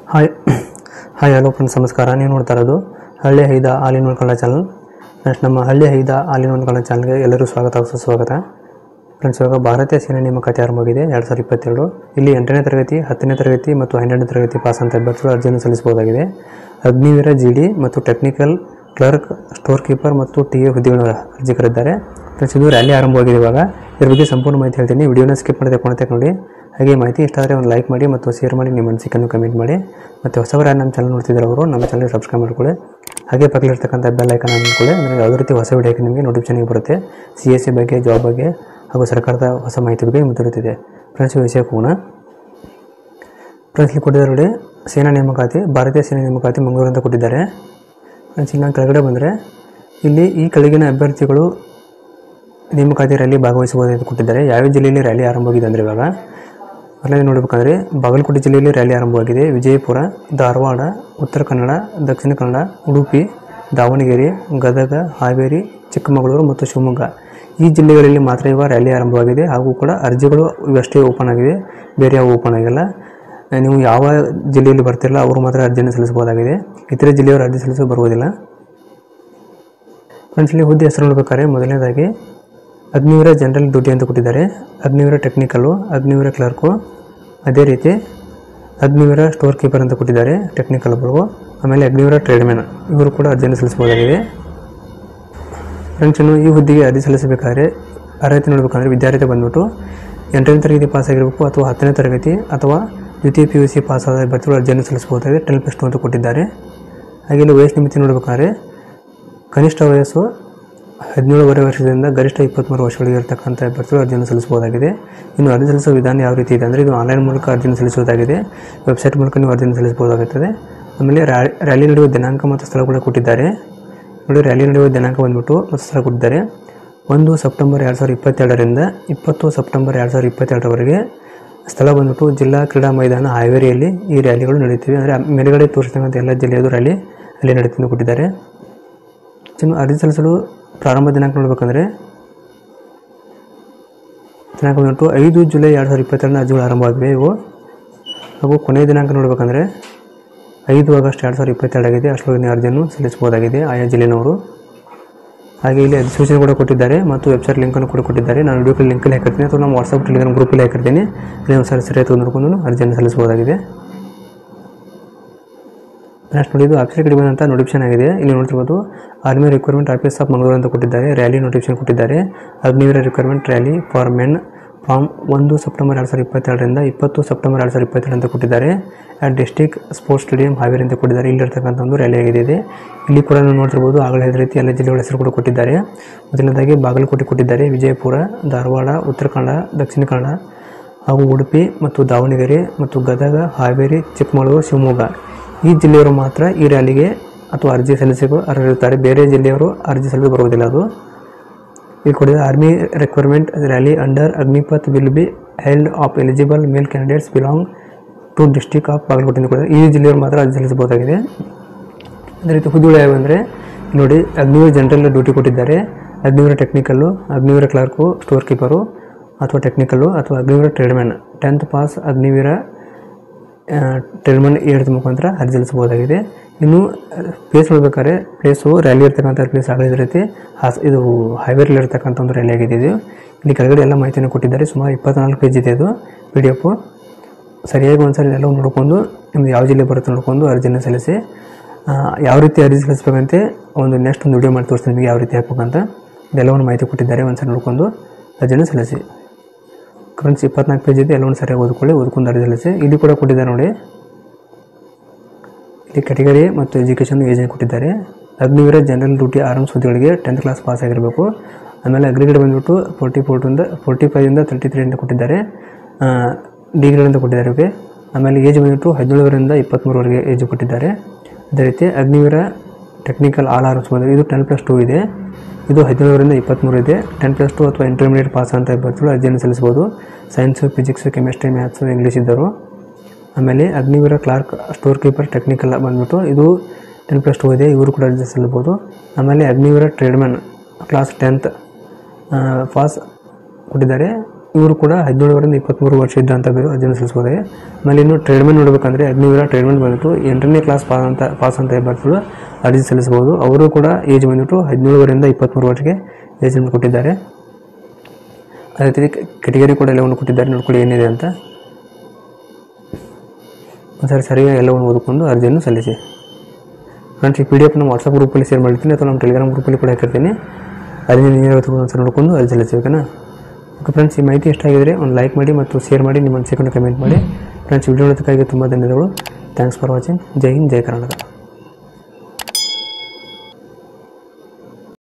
hi hi hello friends ನಮಸ್ಕಾರ ನೀವು ನೋಡ್ತಾ ಇರೋದು ಹಳ್ಳಿ ಹೈದ all in one Kannada channel friends ನಮ್ಮ ಹಳ್ಳಿ ಹೈದ ಆಲ್ ಇನ್ ಒನ್ ಕನ್ನಡ ಚಾನಲ್ಗೆ ಎಲ್ಲರೂ ಸ್ವಾಗತ ಸುಸ್ವಾಗತ ಫ್ರೆಂಡ್ಸ್ ಇವಾಗ ಭಾರತೀಯ ಸೇನೆ ನೇಮಕಾತಿ ಆರಂಭವಾಗಿದೆ ಎರಡು ಸಾವಿರದ ಇಪ್ಪತ್ತೆರಡು ಇಲ್ಲಿ ಎಂಟನೇ ತರಗತಿ ಹತ್ತನೇ ತರಗತಿ ಮತ್ತು ಹನ್ನೆರಡನೇ ತರಗತಿ ಪಾಸ್ ಅಂತ ಅಭ್ಯರ್ಥಿಗಳು ಅರ್ಜಿಯನ್ನು ಸಲ್ಲಿಸಬಹುದಾಗಿದೆ ಅಗ್ನಿವೀರ ಜಿ ಡಿ ಮತ್ತು ಟೆಕ್ನಿಕಲ್ ಕ್ಲರ್ಕ್ ಸ್ಟೋರ್ ಕೀಪರ್ ಮತ್ತು ಟಿ ಎ ಹುದ್ದೆಗಳ ಅರ್ಜಿ ಕರೆದಿದ್ದಾರೆ ಫ್ರೆಂಡ್ಸ್ ಇದು ರ್ಯಾಲಿ ಆರಂಭವಾಗಿದೆ ಇವಾಗ ಇದ್ರ ಬಗ್ಗೆ ಸಂಪೂರ್ಣ ಮಾಹಿತಿ ಹೇಳ್ತೀನಿ ವಿಡಿಯೋನ ಸ್ಕಿಪ್ ಮಾಡದೆ ಕೊನೆ ನೋಡಿ ಹಾಗೆ ಮಾಹಿತಿ ಇಷ್ಟ ಆದರೆ ಒಂದು ಲೈಕ್ ಮಾಡಿ ಮತ್ತು ಶೇರ್ ಮಾಡಿ ನಿಮ್ಮ ಅನಿಸಿಕೆಯನ್ನು ಕಮೆಂಟ್ ಮಾಡಿ ಮತ್ತು ಹೊಸಬರ ನಮ್ಮ ಚಾನಲ್ ನೋಡ್ತಿದ್ದಾರೆ ಅವರು ನಮ್ಮ ಚಾನಲ್ ಸಬ್ಸ್ಕ್ರೈಬ್ ಮಾಡ್ಕೊಳ್ಳಿ ಹಾಗೆ ಪಕ್ಕದಲ್ಲಿರ್ತಕ್ಕಂಥ ಬೆಲ್ ಐಕನ್ ಅಂದ್ಕೊಳ್ಳಿ ಅಂದರೆ ಯಾವುದೇ ರೀತಿ ಹೊಸ ವಿಡಿಯೋಕ್ಕೆ ನಿಮಗೆ ನೋಟಿಫಿಕೇಶನ್ ಬರುತ್ತೆ ಸಿ ಎಸ್ ಸಿ ಬಗ್ಗೆ ಜಾಬ್ ಬಗ್ಗೆ ಹಾಗೂ ಸರ್ಕಾರದ ಹೊಸ ಮಾಹಿತಿ ಬಗ್ಗೆ ನಿಮಗೆ ದೊರೆತಿದೆ ಫ್ರೆಂಡ್ಸ್ ಈ ವಿಷಯಕ್ಕೆ ಹೋಗೋಣ ಫ್ರೆಂಡ್ಸ್ ಇಲ್ಲಿ ಕೊಟ್ಟಿದ್ದಾರೆ ನೋಡಿ ಸೇನಾ ನೇಮಕಾತಿ ಭಾರತೀಯ ಸೇನಾ ನೇಮಕಾತಿ ಮಂಗಳೂರು ಅಂತ ಕೊಟ್ಟಿದ್ದಾರೆ ಫ್ರೆಂಡ್ಸ್ ಇನ್ನು ಕೆಳಗಡೆ ಬಂದರೆ ಇಲ್ಲಿ ಈ ಕೆಳಗಿನ ಅಭ್ಯರ್ಥಿಗಳು ನೇಮಕಾತಿ ರ್ಯಾಲಿ ಭಾಗವಹಿಸಬಹುದು ಅಂತ ಕೊಟ್ಟಿದ್ದಾರೆ ಯಾವ ಜಿಲ್ಲೆಯಲ್ಲಿ ರ್ಯಾಲಿ ಆರಂಭವಾಗಿದೆ ಅಂದರೆ ಇವಾಗ ಮೊದಲನೇ ನೋಡಬೇಕಂದ್ರೆ ಬಾಗಲಕೋಟೆ ಜಿಲ್ಲೆಯಲ್ಲಿ ರ್ಯಾಲಿ ಆರಂಭವಾಗಿದೆ ವಿಜಯಪುರ ಧಾರವಾಡ ಉತ್ತರ ಕನ್ನಡ ದಕ್ಷಿಣ ಕನ್ನಡ ಉಡುಪಿ ದಾವಣಗೆರೆ ಗದಗ ಹಾವೇರಿ ಚಿಕ್ಕಮಗಳೂರು ಮತ್ತು ಶಿವಮೊಗ್ಗ ಈ ಜಿಲ್ಲೆಗಳಲ್ಲಿ ಮಾತ್ರ ಇವಾಗ ರ್ಯಾಲಿ ಆರಂಭವಾಗಿದೆ ಹಾಗೂ ಕೂಡ ಅರ್ಜಿಗಳು ಇವಷ್ಟೇ ಓಪನ್ ಆಗಿದೆ ಬೇರೆ ಯಾವ ಓಪನ್ ಆಗಿಲ್ಲ ನೀವು ಯಾವ ಜಿಲ್ಲೆಯಲ್ಲಿ ಬರ್ತಿರಲ್ಲ ಅವರು ಮಾತ್ರ ಅರ್ಜಿಯನ್ನು ಸಲ್ಲಿಸಬಹುದಾಗಿದೆ ಇತರೆ ಜಿಲ್ಲೆಯವರು ಅರ್ಜಿ ಸಲ್ಲಿಸಲು ಬರುವುದಿಲ್ಲ ಫ್ರೆಂಡ್ಸ್ ಇಲ್ಲಿ ಹುದ್ದೆ ಹೆಸರು ನೋಡ್ಬೇಕಾದ್ರೆ ಮೊದಲನೇದಾಗಿ ಅಗ್ನಿವೀರ ಜನರಲ್ ಡ್ಯೂಟಿ ಅಂತ ಕೊಟ್ಟಿದ್ದಾರೆ ಅಗ್ನಿವೀರ ಟೆಕ್ನಿಕಲ್ಲು ಅಗ್ನಿವೀರ ಕ್ಲರ್ಕು ಅದೇ ರೀತಿ ಅಗ್ನಿವೀರ ಸ್ಟೋರ್ ಕೀಪರ್ ಅಂತ ಕೊಟ್ಟಿದ್ದಾರೆ ಟೆಕ್ನಿಕಲ್ ಒಬ್ಬರು ಆಮೇಲೆ ಅಗ್ನಿವೀರ ಟ್ರೇಡ್ಮ್ಯಾನ್ ಇವರು ಕೂಡ ಅರ್ಜಿಯನ್ನು ಸಲ್ಲಿಸಬಹುದಾಗಿದೆ ಫ್ರೆಂಡ್ಸ್ ಇನ್ನು ಈ ಹುದ್ದೆಗೆ ಅರ್ಜಿ ಸಲ್ಲಿಸಬೇಕಾದ್ರೆ ಅರ್ಹತೆ ನೋಡಬೇಕಂದ್ರೆ ವಿದ್ಯಾರ್ಥಿ ಬಂದ್ಬಿಟ್ಟು ಎಂಟನೇ ತರಗತಿ ಪಾಸ್ ಆಗಿರಬೇಕು ಅಥವಾ ಹತ್ತನೇ ತರಗತಿ ಅಥವಾ ದ್ವಿತೀಯ ಪಿ ಯು ಸಿ ಪಾಸ್ ಆದ ಅಭ್ಯರ್ಥಿಗಳು ಅರ್ಜಿಯನ್ನು ಸಲ್ಲಿಸಬಹುದಾಗಿದೆ ಟೆನ್ ಪ್ಲಸ್ ಟು ಅಂತ ಕೊಟ್ಟಿದ್ದಾರೆ ಹಾಗೆ ಇಲ್ಲಿ ವಯಸ್ಸು ಮಿತಿ ನೋಡಬೇಕಾದ್ರೆ ಕನಿಷ್ಠ ವಯಸ್ಸು ಹದಿನೇಳುವರೆ ವರ್ಷದಿಂದ ಗರಿಷ್ಠ ಇಪ್ಪತ್ತ್ಮೂರು ವರ್ಷಗಳಿಗೆ ಇರತಕ್ಕಂಥ ಅಭ್ಯರ್ಥಿಗಳು ಅರ್ಜಿಯನ್ನು ಸಲ್ಲಿಸಬಹುದಾಗಿದೆ ಇನ್ನು ಅರ್ಜಿ ಸಲ್ಲಿಸುವ ವಿಧಾನ ಯಾವ ರೀತಿ ಇದೆ ಅಂದರೆ ಇದು ಆನ್ಲೈನ್ ಮೂಲಕ ಅರ್ಜಿಯನ್ನು ಸಲ್ಲಿಸುವುದಾಗಿದೆ ವೆಬ್ಸೈಟ್ ಮೂಲಕ ನೀವು ಅರ್ಜಿಯನ್ನು ಸಲ್ಲಿಸಬಹುದಾಗುತ್ತದೆ ಆಮೇಲೆ ರ್ಯಾಲಿ ರ್ಯಾಲಿ ನಡೆಯುವ ದಿನಾಂಕ ಮತ್ತು ಸ್ಥಳ ಕೂಡ ಕೊಟ್ಟಿದ್ದಾರೆ ನೋಡಿ ರ್ಯಾಲಿ ನಡೆಯುವ ದಿನಾಂಕ ಬಂದ್ಬಿಟ್ಟು ಮತ್ತು ಸ್ಥಳ ಕೊಟ್ಟಿದ್ದಾರೆ ಒಂದು ಸೆಪ್ಟೆಂಬರ್ ಎರಡು ಸಾವಿರದ ಇಪ್ಪತ್ತೆರಡರಿಂದ ಇಪ್ಪತ್ತು ಸೆಪ್ಟೆಂಬರ್ ಎರಡು ಸಾವಿರದ ಇಪ್ಪತ್ತೆರಡರವರೆಗೆ ಸ್ಥಳ ಬಂದ್ಬಿಟ್ಟು ಜಿಲ್ಲಾ ಕ್ರೀಡಾ ಮೈದಾನ ಹಾವೇರಿಯಲ್ಲಿ ಈ ರ್ಯಾಲಿಗಳು ನಡೆಯುತ್ತಿವೆ ಅಂದರೆ ಮೇಲುಗಡೆ ತೋರಿಸ್ತಕ್ಕಂಥ ಎಲ್ಲ ಜಿಲ್ಲೆಯದು ರ್ಯಾಲಿ ಅಲ್ಲಿ ನಡೆಯುತ್ತೆ ಅಂತ ಕೊಟ್ಟಿದ್ದಾರೆ ಇನ್ನು ಅರ್ಜಿ ಸಲ್ಲಿಸಲು ಪ್ರಾರಂಭ ದಿನಾಂಕ ನೋಡಬೇಕಂದ್ರೆ ದಿನಾಂಕ ಬಂದ್ಬಿಟ್ಟು ಐದು ಜುಲೈ ಎರಡು ಸಾವಿರದ ಇಪ್ಪತ್ತೆರಡನ ಅರ್ಜಿಗಳು ಆರಂಭವಾಗಿವೆ ಇವು ಹಾಗೂ ಕೊನೆಯ ದಿನಾಂಕ ನೋಡಬೇಕಂದ್ರೆ ಐದು ಆಗಸ್ಟ್ ಎರಡು ಸಾವಿರದ ಇಪ್ಪತ್ತೆರಡಾಗಿದೆ ಅಷ್ಟರೊಳಗೆ ನೀವು ಅರ್ಜಿಯನ್ನು ಸಲ್ಲಿಸಬಹುದಾಗಿದೆ ಆಯಾ ಜಿಲ್ಲೆನವರು ಹಾಗೆ ಇಲ್ಲಿ ಅಧಿಸೂಚನೆ ಕೂಡ ಕೊಟ್ಟಿದ್ದಾರೆ ಮತ್ತು ವೆಬ್ಸೈಟ್ ಲಿಂಕನ್ನು ಕೂಡ ಕೊಟ್ಟಿದ್ದಾರೆ ನಾನು ವಿಡಿಯೋ ಲಿಂಕಲ್ಲಿ ಹಾಕಿರ್ತೀನಿ ಅಥವಾ ನಮ್ಮ ವಾಟ್ಸಪ್ ಟೆಲಿಗ್ರಾಮ್ ಗ್ರೂಪಲ್ಲಿ ಹಾಕಿರ್ತೀನಿ ಇಲ್ಲಿ ಒಂದು ಸರಿ ಸರಿಯಾಗಿ ನೋಡ್ಕೊಂಡು ಅರ್ಜಿಯನ್ನು ಸಲ್ಲಿಸಬಹುದಾಗಿದೆ ನೆಕ್ಸ್ಟ್ ನೋಡಿ ಇದು ಆಫೀಸರ್ ಕಡೆ ಬಂದಂಥ ನೋಟಿಫಿಕೇಶನ್ ಆಗಿದೆ ಇಲ್ಲಿ ನೋಡ್ತಿರ್ಬೋದು army recruitment office of Mangaluru ಅಂತ ಕೊಟ್ಟಿದ್ದಾರೆ ರ್ಯಾಲಿ ನೋಟಿಫಿಕೇಶನ್ ಕೊಟ್ಟಿದ್ದಾರೆ Agniveer recruitment rally for men from ಒಂದು ಸೆಪ್ಟೆಂಬರ್ ಎರಡು ಸಾವಿರದ ಇಪ್ಪತ್ತೆರಡರಿಂದ ಇಪ್ಪತ್ತು ಸೆಪ್ಟೆಂಬರ್ ಎರಡು ಸಾವಿರದ ಇಪ್ಪತ್ತೆರಡು ಅಂತ ಕೊಟ್ಟಿದ್ದಾರೆ at district sports stadium Haveri ಅಂತ ಕೊಟ್ಟಿದ್ದಾರೆ ಇಲ್ಲಿರ್ತಕ್ಕಂಥ ಒಂದು ರ್ಯಾಲಿ ಆಗಿದೆ ಇದೆ ಇಲ್ಲಿ ಕೂಡ ನೀವು ನೋಡ್ತಿರ್ಬೋದು ಆಗಲೇ ಹೇಳಿದ ರೀತಿ ಎಲ್ಲ ಜಿಲ್ಲೆಗಳ ಹೆಸರು ಕೂಡ ಕೊಟ್ಟಿದ್ದಾರೆ ಮೊದಲನೇದಾಗಿ ಬಾಗಲಕೋಟೆ ಕೊಟ್ಟಿದ್ದಾರೆ ವಿಜಯಪುರ ಧಾರವಾಡ ಉತ್ತರ ಕನ್ನಡ ದಕ್ಷಿಣ ಕನ್ನಡ ಹಾಗೂ ಉಡುಪಿ ಮತ್ತು ದಾವಣಗೆರೆ ಮತ್ತು ಗದಗ ಹಾವೇರಿ ಚಿಕ್ಕಮಗಳೂರು ಶಿವಮೊಗ್ಗ ಈ ಜಿಲ್ಲೆಯವರು ಮಾತ್ರ ಈ ರ್ಯಾಲಿಗೆ ಅಥವಾ ಅರ್ಜಿ ಸಲ್ಲಿಸಲು ಅರ್ಹರಿರುತ್ತಾರೆ ಬೇರೆ ಜಿಲ್ಲೆಯವರು ಅರ್ಜಿ ಸಲ್ಲಿಸಲು ಬರುವುದಿಲ್ಲ ಅದು ಇಲ್ಲಿ ಕೊಡಿದ army recruitment rally under Agnipath will be held of eligible male candidates belong to district of Bagalkote ಅಂತ ಕೊಡಿದ್ದಾರೆ ಈ ಜಿಲ್ಲೆಯವರು ಮಾತ್ರ ಅರ್ಜಿ ಸಲ್ಲಿಸಬಹುದಾಗಿದೆ ಅದೇ ರೀತಿ ಹುದ್ದೆಗಳು ಯಾವ್ಯಾವ ಅಂದರೆ ನೋಡಿ ಅಗ್ನಿವೀರ ಜನರಲ್ ಡ್ಯೂಟಿ ಕೊಟ್ಟಿದ್ದಾರೆ Agniveer technical Agniveer clerk store keeper ಅಥವಾ ಟೆಕ್ನಿಕಲ್ಲು ಅಥವಾ Agniveer tradesman tenth pass Agniveer tradesman ಏಡ್ದ ಮುಖಾಂತರ ಅರ್ಜಿ ಸಲ್ಲಿಸಬಹುದಾಗಿದೆ ಇನ್ನು ಪ್ಲೇಸ್ ನೋಡ್ಬೇಕಾದ್ರೆ ಪ್ಲೇಸು ರ್ಯಾಲಿ ಇರ್ತಕ್ಕಂಥ ಪ್ಲೇಸ್ ಆಗಲಿದ ರೀತಿ ಹಾಸ್ ಇದು ಹೈವೇಲಿ ಇರ್ತಕ್ಕಂಥ ಒಂದು ರ್ಯಾಲಿ ಆಗಿದೆ ಇದು ಇಲ್ಲಿ ಕೆಳಗಡೆ ಎಲ್ಲ ಮಾಹಿತಿಯನ್ನು ಕೊಟ್ಟಿದ್ದಾರೆ ಸುಮಾರು ಇಪ್ಪತ್ನಾಲ್ಕು ಪೇಜ್ ಇದೆ ಇದು ಪಿ ಡಿ ಎಫು ಸರಿಯಾಗಿ ಒಂದ್ಸರಿ ಎಲ್ಲ ನೋಡ್ಕೊಂಡು ನಿಮ್ದು ಯಾವ ಜಿಲ್ಲೆ ಬರುತ್ತೆ ನೋಡ್ಕೊಂಡು ಅರ್ಜಿನ ಸಲ್ಲಿಸಿ ಆ, ಯಾವ ರೀತಿ ಅರ್ಜಿ ಸಲ್ಲಿಸಬೇಕಂತೆ ಒಂದು ನೆಕ್ಸ್ಟ್ ಒಂದು ವಿಡಿಯೋ ಮಾಡಿ ತೋರಿಸ್ತೀನಿ ನಿಮಗೆ ಯಾವ ರೀತಿ ಹಾಕ್ಬೇಕಂತ ಇದೆಲ್ಲವನ್ನು ಮಾಹಿತಿ ಕೊಟ್ಟಿದ್ದಾರೆ ಒಂದ್ಸರಿ ನೋಡ್ಕೊಂಡು ಅರ್ಜಿನ ಸಲ್ಲಿಸಿ ಫ್ರೆಂಡ್ಸ್ ಇಪ್ಪತ್ನಾಲ್ಕು ಪೇಜ್ ಇದೆ ಎಲ್ಲವನ್ನು ಸರಿಯಾಗಿ ಓದ್ಕೊಳ್ಳಿ ಓದ್ಕೊಂಡು ಅರ್ಜಿ ಸಲ್ಲಿಸಿ ಇಲ್ಲಿ ಕೂಡ ಕೊಟ್ಟಿದ್ದಾರೆ ನೋಡಿ ಇಲ್ಲಿ ಕ್ಯಾಟಗರಿ ಮತ್ತು ಎಜುಕೇಷನ್ ಏಜ್ ಕೊಟ್ಟಿದ್ದಾರೆ ಅಗ್ನಿವೀರ ಜನರಲ್ ಡ್ಯೂಟಿ ಆರ್ಮ್ಸ್ ಹುದ್ದೆಗಳಿಗೆ ಟೆಂತ್ ಕ್ಲಾಸ್ ಪಾಸ್ ಆಗಿರಬೇಕು ಆಮೇಲೆ ಅಗ್ರಿಗೇಡ್ ಬಂದುಬಿಟ್ಟು ಫೋರ್ಟಿ ಫೋರ್ಟಿಂದ ಫೋರ್ಟಿ ಫೈವಿಂದ ತರ್ಟಿ ತ್ರೀ ಅಂತ ಕೊಟ್ಟಿದ್ದಾರೆ ಡಿಗ್ರಿ ಅಂತ ಕೊಟ್ಟಿದ್ದಾರೆ ಇವಕ್ಕೆ ಆಮೇಲೆ ಏಜ್ ಬಂದುಬಿಟ್ಟು ಹದಿನೇಳರಿಂದ ಇಪ್ಪತ್ತ್ಮೂರವರೆಗೆ ಏಜ್ ಕೊಟ್ಟಿದ್ದಾರೆ ಅದೇ ರೀತಿ ಅಗ್ನಿವೀರ ಟೆಕ್ನಿಕಲ್ ಆಲ್ ಆರ್ಮ್ಸ್ ಬಂದರೆ ಇದು ಟೆನ್ ಪ್ಲಸ್ ಟೂ ಇದೆ ಇದು ಹದಿನೇಳರಿಂದ ಇಪ್ಪತ್ತ್ಮೂರು ಇದೆ ಟೆನ್ ಪ್ಲಸ್ ಟು ಅಥವಾ ಇಂಟರ್ಮೀಡಿಯೇಟ್ ಪಾಸ್ ಅಂತ ಅಭ್ಯರ್ಥಿಗಳು ಅರ್ಜಿಯನ್ನು ಸಲ್ಲಿಸಬಹುದು science physics chemistry maths English ಇದ್ದರು ಆಮೇಲೆ Agniveer clerk store keeper technical ಬಂದ್ಬಿಟ್ಟು ಇದು ಟೆನ್ ಪ್ಲಸ್ ಟು ಇದೆ ಇವರು ಕೂಡ ಅರ್ಜಿ ಸಲ್ಲಿಸ್ಬೋದು ಆಮೇಲೆ Agniveer tradesman class tenth pass ಕೊಟ್ಟಿದ್ದಾರೆ ಇವರು ಕೂಡ ಹದಿನೇಳರಿಂದ ಇಪ್ಪತ್ತ್ಮೂರು ವರ್ಷ ಇದ್ದಂಥ ಬೇರು ಅರ್ಜಿನ ಸಲ್ಲಿಸಬಹುದಾಗಿದೆ ಆಮೇಲೆ ಇನ್ನು ಟ್ರೇಡ್ಮೆಂಟ್ ನೋಡಬೇಕಂದ್ರೆ ಹದಿನೇಳರ ಟ್ರೇಡ್ಮೆಂಟ್ ಬಂದ್ಬಿಟ್ಟು ಎಂಟನೇ ಕ್ಲಾಸ್ ಪಾಸ್ ಅಂತ ಪಾಸ್ ಅಂತ ಬರ್ತಿದ್ರು ಅರ್ಜಿ ಸಲ್ಲಿಸಬಹುದು ಅವರು ಕೂಡ ಏಜ್ ಬಂದ್ಬಿಟ್ಟು ಹದಿನೇಳರಿಂದ ಇಪ್ಪತ್ತ್ಮೂರು ವರ್ಷಕ್ಕೆ ಏಜ್ ಲಿಮಿಟ್ ಕೊಟ್ಟಿದ್ದಾರೆ ಅದೇ ರೀತಿ ಕೆಟಗರಿ ಕೂಡ ಎಲ್ಲವನ್ನು ಕೊಟ್ಟಿದ್ದಾರೆ ನೋಡ್ಕೊಳ್ಳಿ ಏನಿದೆ ಅಂತ ಒಂದ್ಸರಿ ಸರಿಯಾಗಿ ಎಲ್ಲವನ್ನು ಓದಿಕೊಂಡು ಅರ್ಜಿಯನ್ನು ಸಲ್ಲಿಸಿ ಫ್ರೆಂಡ್ಸ್ ಈ ಪಿ ಡಿ ಎಫ್ ನಮ್ಮ ವಾಟ್ಸಪ್ ಗ್ರೂಪಲ್ಲಿ ಶೇರ್ ಮಾಡಿರ್ತೀನಿ ಅಥವಾ ನಮ್ಮ ಟೆಲಿಗ್ರಾಮ್ ಗ್ರೂಪಲ್ಲಿ ಕೂಡ ಹಾಕಿರ್ತೀನಿ ಅದರಿಂದ ನೀನು ಒಂದ್ಸರಿ ನೋಡಿಕೊಂಡು ಅರ್ಜಿ ಸಲ್ಲಿಸಿ ಓಕೆನಾ ಓಕೆ ಫ್ರೆಂಡ್ಸ್ ಈ ಮಾಹಿತಿ ಇಷ್ಟ ಆಗಿದ್ರೆ ಒಂದು ಲೈಕ್ ಮಾಡಿ ಮತ್ತು ಶೇರ್ ಮಾಡಿ ನಿಮ್ಮ ಅನಿಸಿಕೊಂಡು ಕಮೆಂಟ್ ಮಾಡಿ ಫ್ರೆಂಡ್ಸ್ ವಿಡಿಯೋ ನೋಡೋದಕ್ಕಾಗಿ ತುಂಬ ಧನ್ಯವಾದಗಳು thanks for watching Jai Hind Jai Karnataka